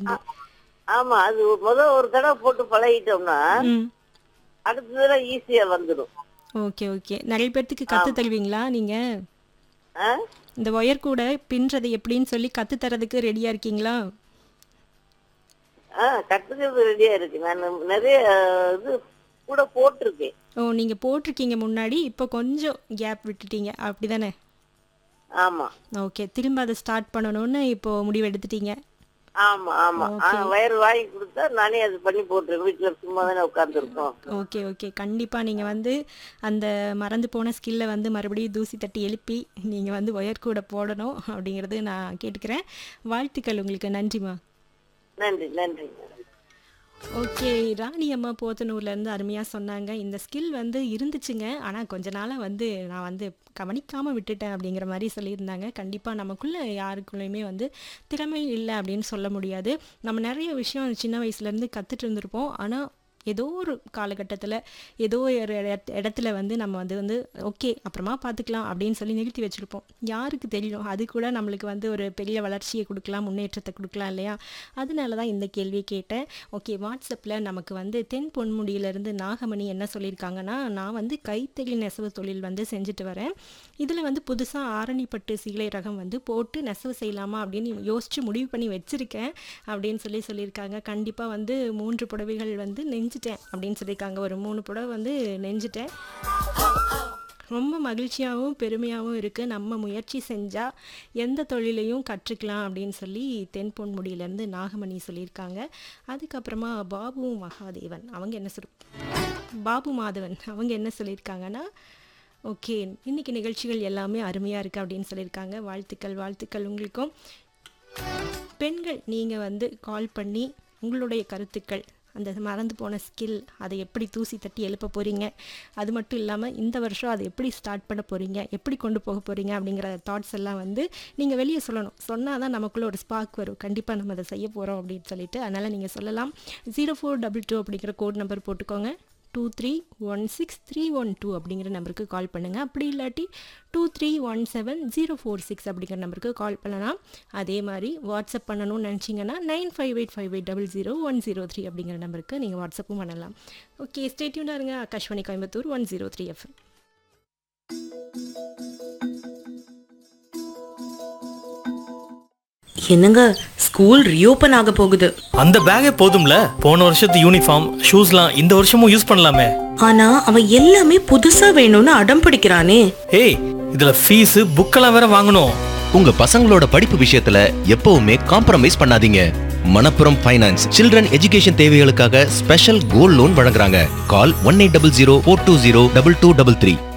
ரொம்ப ஆமா அது முத ஒரு தடவை போட்டு பழகிட்டோம்னா ம் அடுத்த தடவை ஈஸியா வந்துடும் ஓகே ஓகே நிறைய பேர்த்துக்கு கத்து தருவீங்களா நீங்க ஆ? இந்த ஒயர் கூட பின்றது எப்படின்னு சொல்லி கத்து தரதுக்கு ரெடியா இருக்கீங்களா ஆ கத்துக்கிறது ரெடியா இருக்கு நான் நிறைய இது கூட போட்டிருக்கேன் ஓ நீங்க போட்டிருக்கீங்க முன்னாடி இப்போ கொஞ்சம் கேப் விட்டுட்டீங்க அப்படிதானே ஆமா ஓகே திரும்ப அதை ஸ்டார்ட் பண்ணணும்னு இப்போ முடிவு எடுத்துட்டீங்க ஆமா ஆமா ஆ, வயர் வாங்கி கொடுத்தா நானே அது பண்ணி போட்டுருவேன் வீட்டுல சும்மா தானே உட்காந்துருக்கோம் ஓகே ஓகே கண்டிப்பா நீங்க வந்து அந்த மறந்து போன ஸ்கில்லை வந்து மறுபடியும் தூசி தட்டி எழுப்பி நீங்க வந்து ஒயர் கூட போடணும் அப்படிங்கிறது நான் கேட்டுக்கிறேன் வாழ்த்துக்கள் உங்களுக்கு நன்றிம்மா நன்றி நன்றி ஓகே ராணி அம்மா போத்தனூர்ல இருந்து அருமையா சொன்னாங்க இந்த ஸ்கில் வந்து இருந்துச்சுங்க ஆனா கொஞ்ச நாளா வந்து நான் வந்து கவனிக்காம விட்டுட்டேன் அப்படிங்கிற மாதிரி சொல்லியிருந்தாங்க கண்டிப்பா நமக்குள்ள யாருக்குள்ளயுமே வந்து திறமை இல்லை அப்படின்னு சொல்ல முடியாது நம்ம நிறைய விஷயம் சின்ன வயசுல இருந்து கத்துட்டு இருந்திருப்போம் ஆனா ஏதோ ஒரு காலகட்டத்தில் ஏதோ ஒரு இடத்- இடத்துல வந்து நம்ம வந்து வந்து ஓகே அப்புறமா பார்த்துக்கலாம் அப்படின்னு சொல்லி நிறுத்தி வச்சுருப்போம் யாருக்கு தெரியும் அது கூட நம்மளுக்கு வந்து ஒரு பெரிய வளர்ச்சியை கொடுக்கலாம் முன்னேற்றத்தை கொடுக்கலாம் இல்லையா அதனால தான் இந்த கேள்வியை கேட்டேன் ஓகே வாட்ஸ்அப்பில் நமக்கு வந்து தென் பொன்முடியிலேருந்து நாகமணி என்ன சொல்லியிருக்காங்கன்னா நான் வந்து கைத்தறி நெசவு தொழில் வந்து செஞ்சுட்டு வரேன் இதில் வந்து புதுசாக ஆரணிப்பட்டு சீலை ரகம் வந்து போட்டு நெசவு செய்யலாமா அப்படின்னு யோசித்து முடிவு பண்ணி வச்சுருக்கேன் அப்படின்னு சொல்லி சொல்லியிருக்காங்க கண்டிப்பாக வந்து மூன்று புடவைகள் வந்து நெஞ்சிட்டேன் அப்படின்னு சொல்லியிருக்காங்க ஒரு மூணு புடவை வந்து நெஞ்சிட்டேன் ரொம்ப மகிழ்ச்சியாகவும் பெருமையாகவும் இருக்குது நம்ம முயற்சி செஞ்சால் எந்த தொழிலையும் கற்றுக்கலாம் அப்படின்னு சொல்லி தென்பொன்முடியிலேருந்து நாகமணி சொல்லியிருக்காங்க அதுக்கப்புறமா பாபு மகாதேவன் அவங்க என்ன சொல் பாபு மாதவன் அவங்க என்ன சொல்லியிருக்காங்கன்னா ஓகே இன்னைக்கு நிகழ்ச்சிகள் எல்லாமே அருமையாக இருக்குது அப்படின்னு சொல்லியிருக்காங்க வாழ்த்துக்கள் வாழ்த்துக்கள் உங்களுக்கும் பெண்கள் நீங்கள் வந்து கால் பண்ணி உங்களுடைய கருத்துக்கள் அந்த மறந்து போன ஸ்கில் அதை எப்படி தூசி தட்டி எழுப்ப போகிறீங்க அது மட்டும் இல்லாமல் இந்த வருஷம் அதை எப்படி ஸ்டார்ட் பண்ண போகிறீங்க எப்படி கொண்டு போக போகிறீங்க அப்படிங்கிற தாட்ஸ் எல்லாம் வந்து நீங்கள் வெளியே சொல்லணும் சொன்னால் தான் நமக்குள்ள ஒரு ஸ்பார்க் வரும் கண்டிப்பாக நம்ம அதை செய்ய போகிறோம் அப்படின்னு சொல்லிட்டு அதனால் நீங்கள் சொல்லலாம் ஜீரோ ஃபோர் டபுள் டூ அப்படிங்கிற கோட் நம்பர் போட்டுக்கோங்க two three one six three one two அப்படிங்கிற நம்பருக்கு கால் பண்ணுங்கள் அப்படி இல்லாட்டி two three one seven zero four six அப்படிங்கிற நம்பருக்கு கால் பண்ணலாம் அதே மாதிரி வாட்ஸ்அப் பண்ணணும்னு நினச்சிங்கன்னா nine five eight five eight double zero one zero three அப்படிங்கிற நம்பருக்கு நீங்கள் வாட்ஸ்அப்பும் பண்ணலாம் ஓகே ஸ்டேட்யூனாக இருங்க Akashvani Coimbatore one zero three FM என்னங்க ஸ்கூல் ரீஓபன் ஆக போகுது அந்த பேக்கே போதும்ல போன வருஷத்து யூனிஃபார்ம் ஷூஸ்லாம் இந்த வருஷமும் யூஸ் பண்ணலாமே ஆனா அவன் எல்லாமே புதுசா வேணும்னு அடம் பிடிக்கிறானே ஏய் இதுல ஃபீஸ் புக்கெல்லாம் வேற வாங்கணும் உங்க பசங்களோட படிப்பு விஷயத்துல எப்பவுமே காம்ப்ரமைஸ் பண்ணாதீங்க மணப்புரம் ஃபைனான்ஸ் சில்ட்ரன் எஜுகேஷன் தேவைகளுக்காக ஸ்பெஷல் கோல்ட் லோன் வழங்குறாங்க call one eight double zero four two zero double two double three